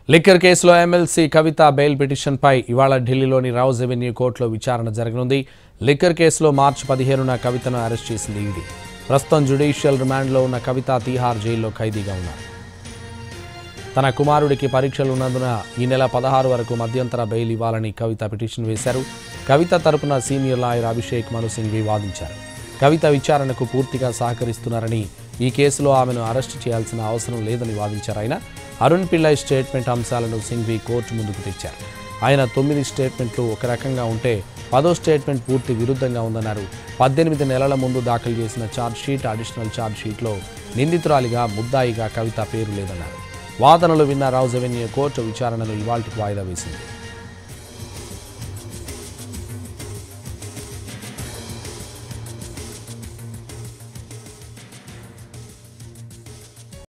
liquor కేసులో MLC కవిత bail పిటిషన్పై ఇవాళ ఢిల్లీలోని రౌజ్ ఎవెన్యూ కోర్టులో విచారణ జరగనుంది లిక్కర్ కేసులో మార్చి పదిహేనున కవితను అరెస్ట్ చేసింది ఈడీ ప్రస్తుతం జ్యుడిషియల్ రిమాండ్లో ఉన్న కవిత తీహార్ జైల్లో ఖైదీగా ఉన్నారు తన కుమారుడికి పరీక్షలు ఉన్నందున ఈ నెల పదహారు వరకు మధ్యంతర బెయిల్ ఇవ్వాలని కవిత పిటిషన్ వేశారు కవిత తరపున సీనియర్ లాయర్ అభిషేక్ మను సింఘ్వి వాదించారు కవిత విచారణకు పూర్తిగా సహకరిస్తున్నారని ఈ కేసులో ఆమెను అరెస్టు చేయాల్సిన అవసరం లేదని వాదించారు ఆయన అరుణ్ పిల్లై స్టేట్మెంట్ అంశాలను సింఘ్వి కోర్టు ముందుకు తెచ్చారు ఆయన తొమ్మిది స్టేట్మెంట్లు ఒక రకంగా ఉంటే పదో స్టేట్మెంట్ పూర్తి విరుద్ధంగా ఉందన్నారు పద్దెనిమిది నెలల ముందు దాఖలు చేసిన ఛార్జ్ షీట్ అడిషనల్ ఛార్జ్ షీట్లో నిందితురాలిగా ముద్దాయిగా కవిత పేరు లేదన్నారు వాదనలు విన్న రౌజ్ అవెన్యూ కోర్టు విచారణను ఇవాల్టికి వాయిదా వేసింది